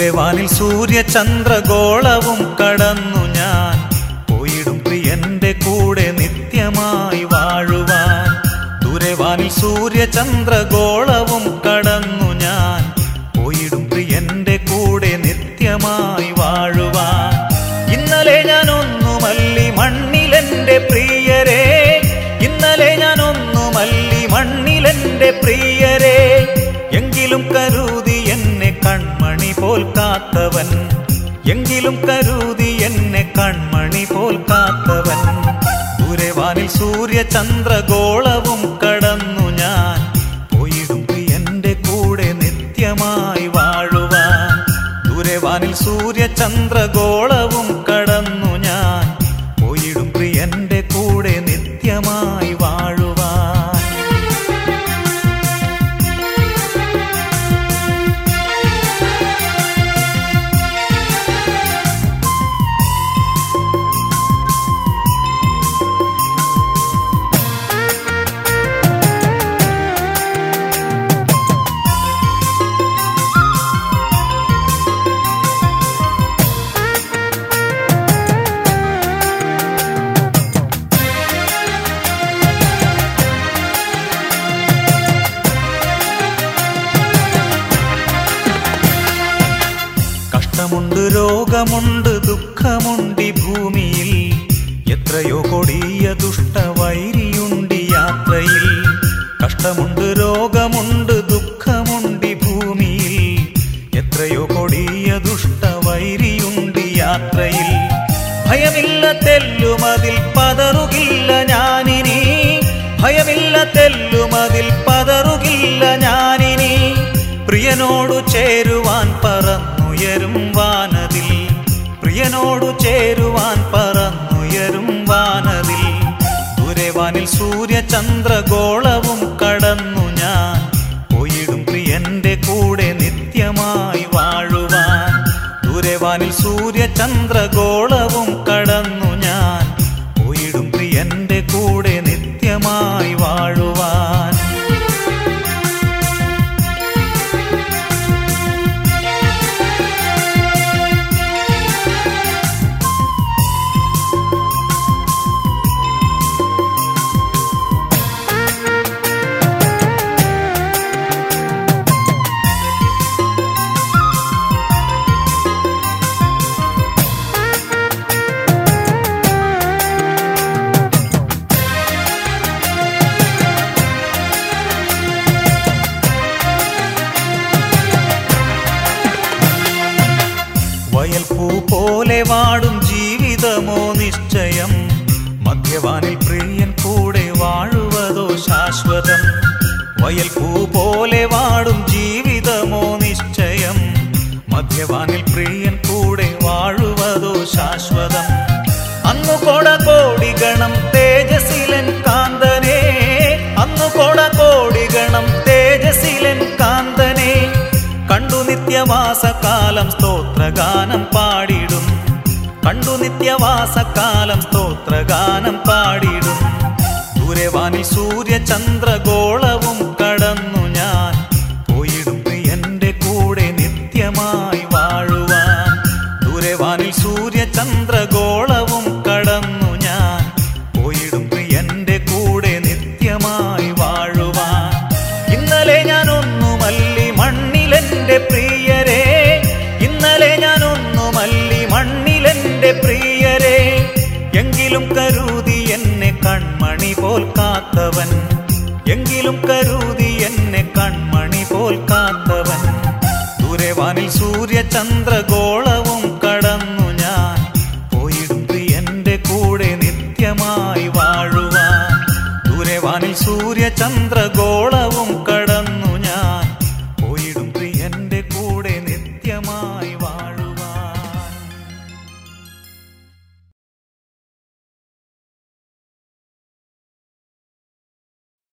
ദൂരവാനിൽ സൂര്യചന്ദ്രഗോളവും കടന്നു ഞാൻ പോയിടും പ്രിയന്റെ കൂടെ നിത്യമായി വാഴുവാൻ ദൂരവാനിൽ സൂര്യചന്ദ്രഗോളവും കടന്നു ഞാൻ പോയിടും പ്രിയന്റെ കൂടെ നിത്യമായി വാഴുവാൻ ഇന്നലെ ഞാൻ ഒന്നുമല്ലി മണ്ണിലെന്റെ പ്രിയരെ ഇന്നലെ ഞാൻ ഒന്നുമല്ലി മണ്ണിലെന്റെ പ്രിയരെ എങ്കിലും കരുതി എന്നെ കൺമണി പോൽ കാത്തവൻ എങ്കിലും കരുതി എന്നെ കൺമണി പോൽ കാത്തവൻ ദൂരവാനിൽ സൂര്യചന്ദ്രഗോളവും കടന്നു ഞാൻ പോയിടും പ്രിയന്റെ കൂടെ നിത്യമായി വാഴുവാൻ ദൂരവാനിൽ സൂര്യചന്ദ്രഗോളവും കടന്നു ഞാൻ പോയിടും പ്രിയന്റെ കൂടെ നിത്യമായി വാഴുവാൻ കഷ്ടമുണ്ട് രോഗമുണ്ട് ദുഃഖമുണ്ട് ഈ ഭൂമിയിൽ എത്രയോ കൊടിയ ദുഷ്ടവൈരിയുണ്ട് ഈ യാത്രയിൽ കഷ്ടമുണ്ട് രോഗമുണ്ട് ദുഃഖമുണ്ട് ഈ ഭൂമിയിൽ എത്രയോ കൊടിയ ദുഷ്ടവൈരിയുണ്ട് ഈ യാത്രയിൽ ഭയമില്ല തെല്ലുമതിൽ പതറുകില്ല ഞാനിനി ഭയമില്ല തെല്ലുമതിൽ പതറുകില്ല ഞാനിനി പ്രിയനോടു ചേരുവാൻ പറന്നുയരും വാനതിൽ പ്രിയനോടു ചേരുവാൻ പറന്നുയരും വാനതിൽ ദൂരവാനിൽ സൂര്യചന്ദ്രഗോളവും കടന്നു ഞാൻ പോയിടും പ്രിയന്റെ കൂടെ നിത്യമായി വാഴുവാൻ ദൂരവാനിൽ സൂര്യചന്ദ്രഗോളവും കടന്നു ഞാൻ പോയിടും പ്രിയന്റെ കൂടെ നിത്യമായി വാഴുവാൻ വയൽപ്പൂ പോലെ വാടും ജീവിതമോ നിശ്ചയം മധ്യവാനിൽ പ്രിയൻ കൂടെ വാഴുവതോ ശാശ്വതം വയൽപ്പൂ പോലെ വാടും ജീവിതമോ നിശ്ചയം മധ്യവാനിൽ പ്രിയൻ കൂടെ വാഴുവതോ ശാശ്വതം അന്നു കൊട കോടി ഗണം തേജസിലൻ കാന്തനെ അന്നു കൊട കോടി ഗണം തേജസിലൻ കാന്തനെ കണ്ടു നിത്യവാസകാലം സ്തോത്രഗാനം പാടിടും കണ്ടു നിത്യവാസകാലം സ്തോത്രഗാനം പാടിടും ദൂരവാനിൽ സൂര്യചന്ദ്രഗോളവും കടന്നു ഞാൻ പോയിടും പ്രിയന്റെ കൂടെ നിത്യമായി വാഴുവാൻ ദൂരവാനിൽ സൂര്യചന്ദ്രഗോളവും കടന്നു ഞാൻ പോയിടും പ്രിയന്റെ കൂടെ നിത്യമായി വാഴുവാൻ ഇന്നലെ ഞാൻ ഒന്നുമല്ലി മണ്ണിലെന്റെ പ്രിയരെ ഇന്നലെ ഞാൻ ഒന്നുമല്ലി മണ്ണിലെന്റെ പ്രിയരെ എങ്കിലും കരുതി എന്നെ കൺമണി പോൽ കാത്തവൻ എങ്കിലും കരുതി എന്നെ കൺമണി പോൽ കാത്തവൻ ദൂരവാനിൽ സൂര്യചന്ദ്രഗോളവും കടന്നു ഞാൻ പോയിടും പ്രിയന്റെ കൂടെ നിത്യമായി വാഴുവാൻ ദൂരവാനിൽ സൂര്യചന്ദ്രഗോളവും കടന്നു